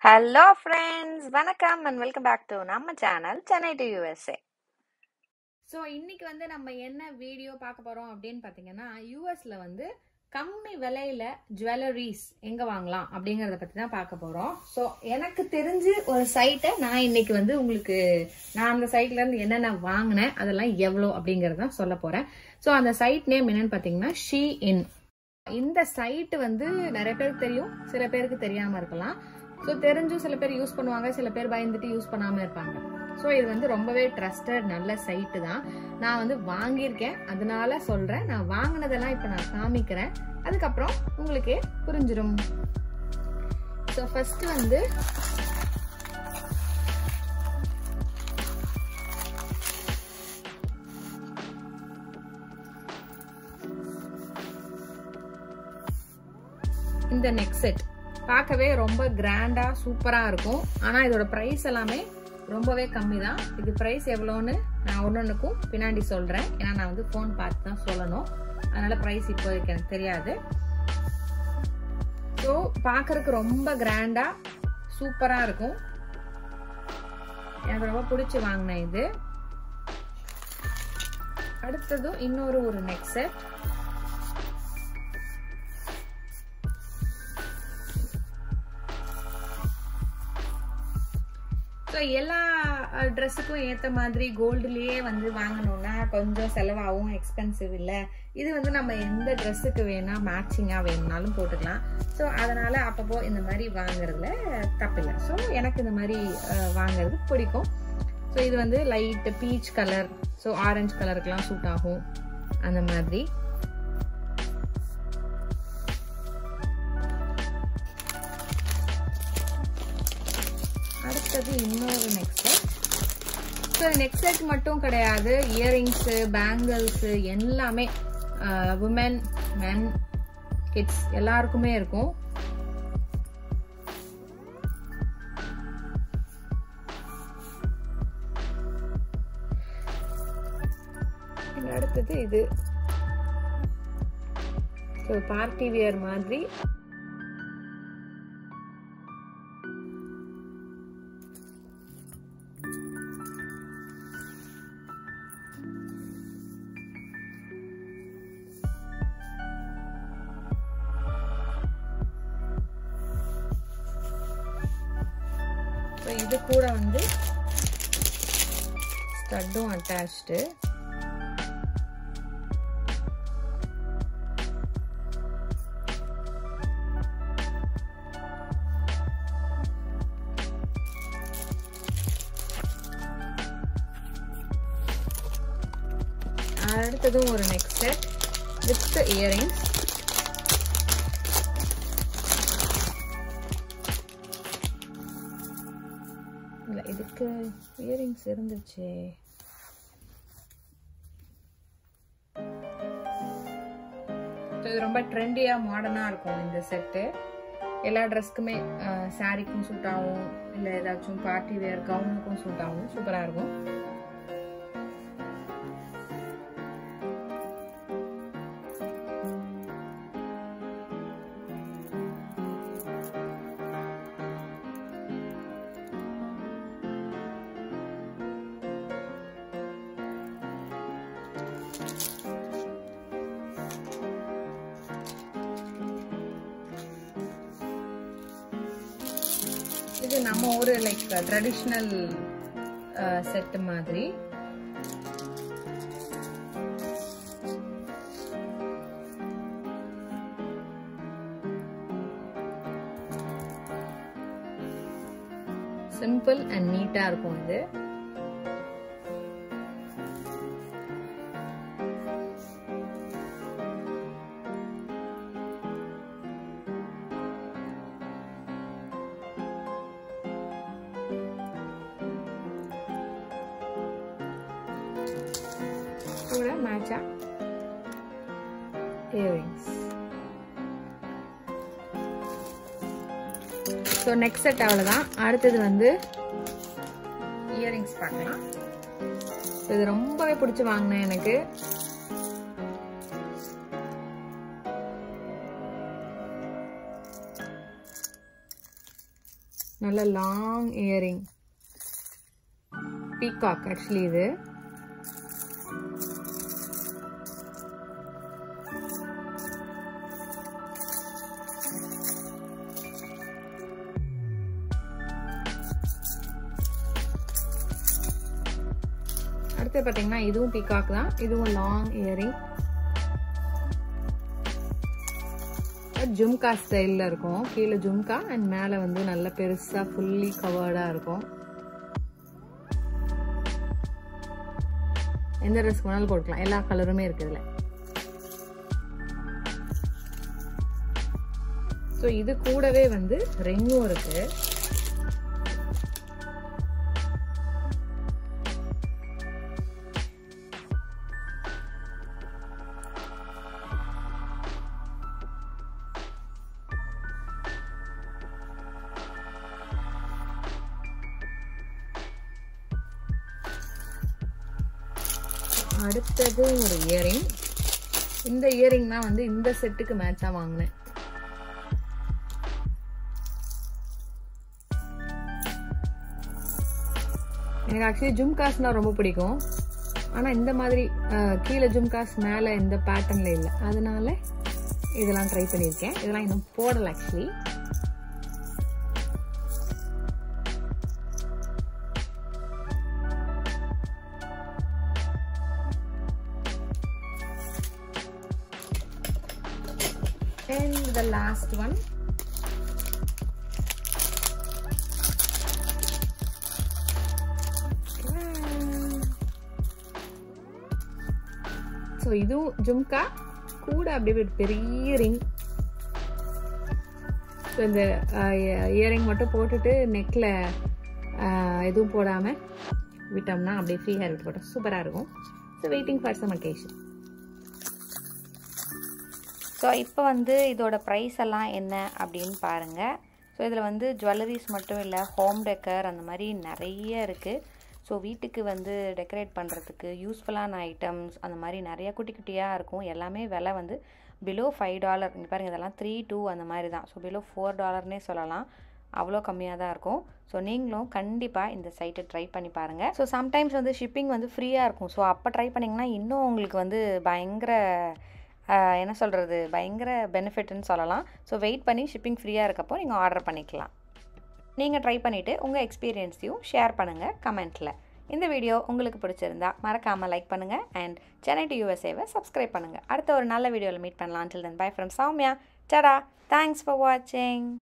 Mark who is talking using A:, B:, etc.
A: hello friends வணக்கம் and welcome back to நம்ம channel Chennai to USA
B: so இன்னைக்கு வந்து நம்ம என்ன வீடியோ பார்க்க போறோம் அப்படின்னு பார்த்தீங்கன்னா யூஎஸ்ல வந்து கம்மி விலையில ஜுவல்லரிஸ் எங்க வாங்கலாம் அப்படிங்கறத பத்தி தான் பார்க்க போறோம் ஸோ எனக்கு தெரிஞ்சு ஒரு சைட்டை நான் இன்னைக்கு வந்து உங்களுக்கு நான் அந்த சைட்ல இருந்து என்னென்ன வாங்கினேன் அதெல்லாம் எவ்வளோ அப்படிங்கறத தான் சொல்ல போறேன் ஸோ அந்த சைட் நேம் என்னன்னு பார்த்தீங்கன்னா ஷீ இன் இந்த சைட் வந்து நிறைய பேருக்கு தெரியும் சில பேருக்கு தெரியாம இருக்கலாம் ஸோ தெரிஞ்சும் சில பேர் யூஸ் பண்ணுவாங்க சில பேர் பயந்துட்டு யூஸ் பண்ணாம இருப்பாங்க ஸோ இது வந்து ரொம்பவே ட்ரஸ்டட் நல்ல சைட்டு தான் நான் வந்து வாங்கியிருக்கேன் அதனால சொல்றேன் நான் வாங்கினதெல்லாம் இப்போ நான் காமிக்கிறேன் அதுக்கப்புறம் உங்களுக்கே புரிஞ்சிடும் ஸோ ஃபர்ஸ்ட் வந்து இந்த நெக் செட் பார்க்கவே ரொம்ப கிராண்டா சூப்பரா இருக்கும் ஆனா இதோட பிரைஸ் எல்லாமே ரொம்பவே கம்மி தான் இது பிரைஸ் எவ்வளோன்னு நான் ஒன்னொன்னுக்கும் பின்னாடி சொல்றேன் ஏன்னா நான் வந்து ஃபோன் பார்த்து தான் சொல்லணும் அதனால பிரைஸ் இப்போதைக்கு எனக்கு தெரியாது ஸோ பார்க்கறதுக்கு ரொம்ப கிராண்டா சூப்பரா இருக்கும் எனக்கு ரொம்ப பிடிச்சி வாங்கினேன் இது அடுத்ததும் இன்னொரு ஒரு நெக் செட் ஸோ எல்லா ட்ரெஸ்ஸுக்கும் ஏற்ற மாதிரி கோல்டுலேயே வந்து வாங்கணும்னா கொஞ்சம் செலவாகும் எக்ஸ்பென்சிவ் இல்லை இது வந்து நம்ம எந்த ட்ரெஸ்ஸுக்கு வேணா மேட்சிங்காக வேணும்னாலும் போட்டுக்கலாம் ஸோ அதனால அப்பப்போ இந்த மாதிரி வாங்குறதுல தப்பில்லை ஸோ எனக்கு இந்த மாதிரி வாங்குறது பிடிக்கும் ஸோ இது வந்து light peach colour so orange கலருக்கெல்லாம் சூட் ஆகும் அந்த மாதிரி அடுத்தது இன்னொரு neck set so neck set மட்டும் கிடையாது இயரிங்ஸு பேங்கிள்ஸு எல்லாமே உமன் மென் கிட்ஸ் எல்லாருக்குமே இருக்கும் அடுத்தது இது ஸோ பார்ட்டி வியர் மாதிரி ஸோ இது கூட வந்து ஸ்டட்டும் அட்டாச்டு அடுத்ததும் ஒரு நெக் செட் வித் இயரிங்ஸ் இல்லை இதுக்கு இயரிங்ஸ் இருந்துச்சு இது ரொம்ப ட்ரெண்டியாக மாடர்னாக இருக்கும் இந்த செட்டு எல்லா ட்ரெஸ்க்குமே சாரிக்கும் சூட் ஆகும் இல்லை ஏதாச்சும் பார்ட்டி வேர் கவுனுக்கும் சூட் ஆகும் சூப்பராக இருக்கும் இது நம்ம ஒரு லைக் ட்ரெடிஷ்னல் செட் மாதிரி சிம்பிள் அண்ட் நீட்டா இருக்கும் இது கூட மேட்சா இயரிங்ஸ் ஸோ நெக்ஸ்ட் செட் அவ்வளோதான் அடுத்தது வந்து இயரிங்ஸ் பார்க்கலாம் இது ரொம்பவே பிடிச்சி வாங்கினேன் எனக்கு நல்ல லாங் இயரிங் பீகாக் ஆக்சுவலி இது அடுத்து பார்த்தீங்கன்னா இதுவும் பீகாக் தான் இதுவும் லாங் இயரிங் ஜும்கா ஸ்டைலில் இருக்கும் கீழே ஜும்கா அண்ட் மேலே வந்து நல்ல பெருசாக ஃபுல்லி கவர்டாக இருக்கும் எந்த ட்ரெஸ் வேணாலும் போட்டுக்கலாம் எல்லா கலருமே இருக்கு இதில் ஸோ இது கூடவே வந்து ரெங்கும் இருக்கு அடுத்தது ஒரு இயரிங் இந்த இயரிங் தான் வந்து இந்த செட்டுக்கு மேட்சாக வாங்கினேன் எனக்கு ஆக்சுவலி ஜும்காஸ்னா ரொம்ப பிடிக்கும் ஆனால் இந்த மாதிரி கீழே ஜும்காஸ் மேலே இந்த பேட்டர்னில் இல்லை அதனால இதெல்லாம் ட்ரை பண்ணியிருக்கேன் இதெல்லாம் இன்னும் போடலை actually and the last one so இதுவும் ஜும்கா கூட அப்படியே ஒரு பெரிய ரிங் ஸோ இந்த இயரிங் மட்டும் போட்டுட்டு நெக்கில் எதுவும் போடாமல் விட்டோம்னா அப்படியே ஃப்ரீ ஹேர் விட்டு போட்டோம் சூப்பராக இருக்கும் so waiting for some occasion
A: so இப்போ வந்து இதோட ப்ரைஸ் எல்லாம் என்ன அப்படின்னு பாருங்கள் ஸோ இதில் வந்து ஜுவல்லரிஸ் மட்டும் இல்லை ஹோம் டெக்கர் அந்த மாதிரி நிறைய இருக்குது ஸோ வீட்டுக்கு வந்து டெக்கரேட் பண்ணுறதுக்கு யூஸ்ஃபுல்லான ஐட்டம்ஸ் அந்த மாதிரி நிறைய குட்டி குட்டியாக இருக்கும் எல்லாமே விலை வந்து பிலோ ஃபைவ் டாலர் இங்கே பாருங்கள் இதெல்லாம் த்ரீ டூ அந்த மாதிரி தான் ஸோ பிலோ ஃபோர் டாலர்னே சொல்லலாம் அவ்வளோ கம்மியாக தான் இருக்கும் ஸோ நீங்களும் கண்டிப்பாக இந்த சைட்டை ட்ரை பண்ணி பாருங்கள் ஸோ சம்டைம்ஸ் வந்து ஷிப்பிங் வந்து ஃப்ரீயாக இருக்கும் ஸோ அப்போ ட்ரை பண்ணிங்கன்னா இன்னும் உங்களுக்கு வந்து பயங்கர என்ன சொல்கிறது பயங்கர பெனிஃபிட்னு சொல்லலாம் ஸோ வெயிட் பண்ணி ஷிப்பிங் ஃப்ரீயாக இருக்கப்போ நீங்கள் ஆர்டர் பண்ணிக்கலாம் நீங்கள் ட்ரை பண்ணிவிட்டு உங்கள் எக்ஸ்பீரியன்ஸையும் ஷேர் பண்ணுங்கள் கமெண்ட்டில் இந்த வீடியோ உங்களுக்கு பிடிச்சிருந்தா மறக்காமல் லைக் பண்ணுங்கள் அண்ட் சென்னை டு யூஎஸ்ஏவை சப்ஸ்கிரைப் பண்ணுங்கள் அடுத்த ஒரு நல்ல வீடியோவில் மீட் பண்ணலாம் till then bye from Soumya tata thanks for வாட்சிங்